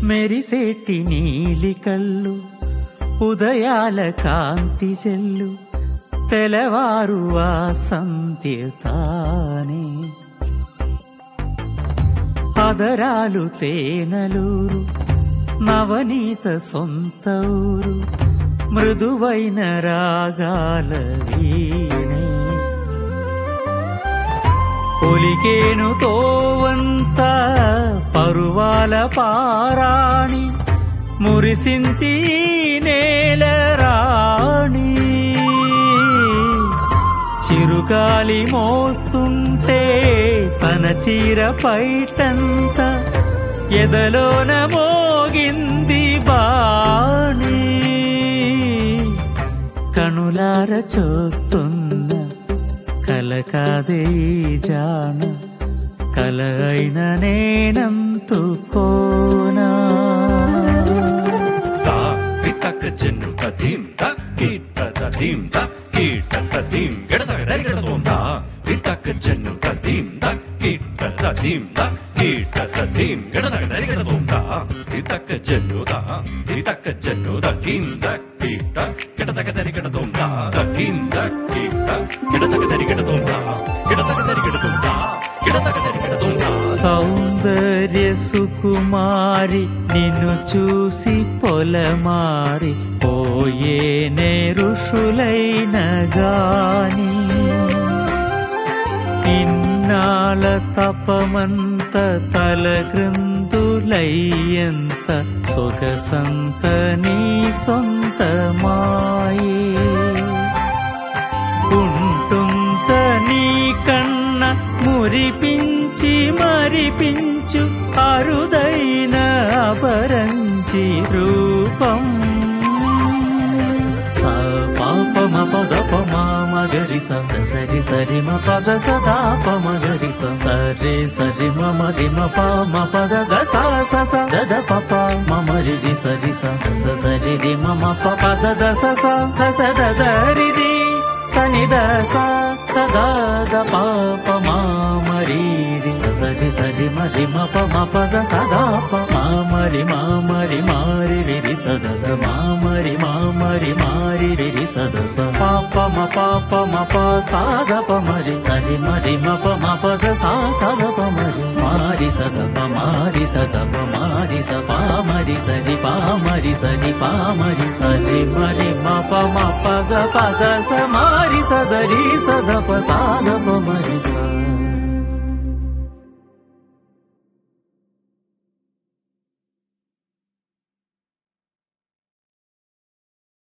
మెరిసేటి నీలి కళ్ళు ఉదయాల కాంతి జల్లు తెలవారు ఆ సంధ్య తానే అదరాలు తేనలూరు నవనీత సొంత ఊరు మృదువైన రాగాల వీణే ఒలికేను తోవంత పరువాల పారాణి మురిసింతి నేల రాణి చిరుగాలి మోస్తుంటే తన చీర పైటంత ఎదలోన మోగింది బాణి కనులార చూస్తున్న కలకాదే జాన కల అయిన నేనంతుకోనా తా వితక చెన్ను తదీం త కీట తదీం త కీట తదీం గడత గడగడతోం తా వితక చెన్ను తదీం త కీట తదీం త కీట తదీం గడత గడగడతోం తా వితక చెన్ను తా వితక చెన్ను తదీం త కీట గడత గడగడతోం తా తదీం త కీట గడత గడగడతోం తా గడత గడగడతోం తా గడత గడగడతోం తా సౌందర్య సుకుమారి నిన్ను చూసి పొలమారి పోయే ఋషులైన గాని ఇన్నాళ్ళ తపమంత తల గ్రంథులయ్యంత సొగసంత నీ సొంత మాయే ఉంటుంత నీ కన్న మురిపించి మరిపించు అరుదైన అపరంచి రూపం స పాప మ పద ప మా మగరి సద సరి సరి మ పద సదా ప మగరి సరి సరి మ మరి మ ప మ పద గ స స స ద ద ప ప మ మరి రి సరి స ద స సరి రి మ మ ప ప ద ద స స స స ద ద రి రి సని ద స స ద ద ప ప మ మరి రి ద సరి సరి మరి మ ప మ ప ద స ద ప మ మరి మ మరి మారి రి రి స ద స మ మరి మ మరి మారి రి రి స ద స ప ప మ ప ప మ ప స ద ప మరి సరి మరి మ ప మ ప ద స స ద ప మరి మారి స ద ప మారి స ద ప మారి స ప మరి సరి ప మరి సరి ప మరి సరి మరి మ ప మ ప ద ప ద స మారి స ద రి స ద ప స ద ప మరి స